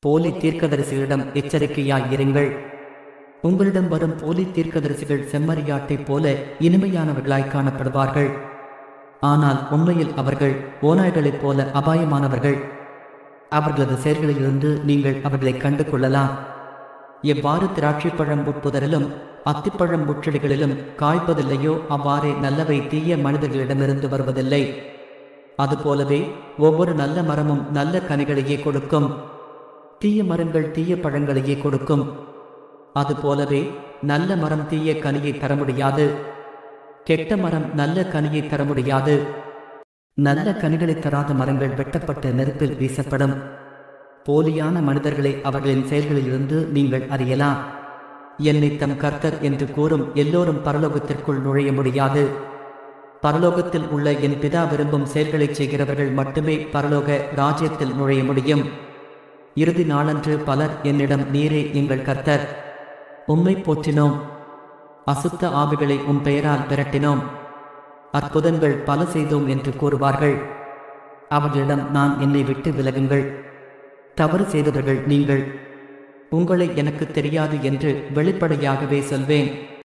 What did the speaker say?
போலி தீர்க்கதரிசிகளிடம் எச்சரிக்கையாயிருங்கள் உங்களிடம் வரும் போலி தீர்க்கதரிசிகள் செம்மறியாட்டைப் போல இனிமையானவர்களாய் காணப்படுவார்கள் ஆனால் உண்மையில் அவர்கள் ஓநாய்களைப் போல அபாயமானவர்கள் அவர்களது செயல்களிலிருந்து நீங்கள் அவர்களை கண்டு கொள்ளலாம் எவ்வாறு திராட்சைப்பழம் உட்புதரிலும் அத்திப்பழம் முற்றடிகளிலும் காய்ப்பதில்லையோ அவ்வாறே நல்லவை தீய மனிதர்களிடமிருந்து வருவதில்லை அதுபோலவே ஒவ்வொரு நல்ல மரமும் நல்ல கனிகளையே கொடுக்கும் தீய மரங்கள் தீய பழங்களையே கொடுக்கும் அதுபோலவே நல்ல மரம் தீய கனியை தர முடியாது கெட்ட மரம் நல்ல கனியை தர முடியாது நல்ல கனிகளை தராத மரங்கள் வெட்டப்பட்டு நெருப்பில் வீசப்படும் போலியான மனிதர்களை அவர்களின் செயல்களிலிருந்து நீங்கள் அறியலாம் என்னை தம் கர்த்தர் என்று கூறும் எல்லோரும் பரலோகத்திற்குள் நுழைய முடியாது பரலோகத்தில் உள்ள என் பிதா விரும்பும் செயல்களைச் செய்கிறவர்கள் மட்டுமே பரலோக ராஜ்யத்தில் நுழைய முடியும் இறுதி நாளன்று பலர் என்னிடம் நீரே எங்கள் கர்த்தர் உம்மை போற்றினோம் அசுத்த ஆவிகளை உம் பெயரால் விரட்டினோம் அற்புதங்கள் பல செய்தோம் என்று கூறுவார்கள் அவர்களிடம் நான் என்னை விட்டு விலகுங்கள் தவறு செய்தவர்கள் நீங்கள் உங்களை எனக்கு தெரியாது என்று வெளிப்படையாகவே சொல்வேன்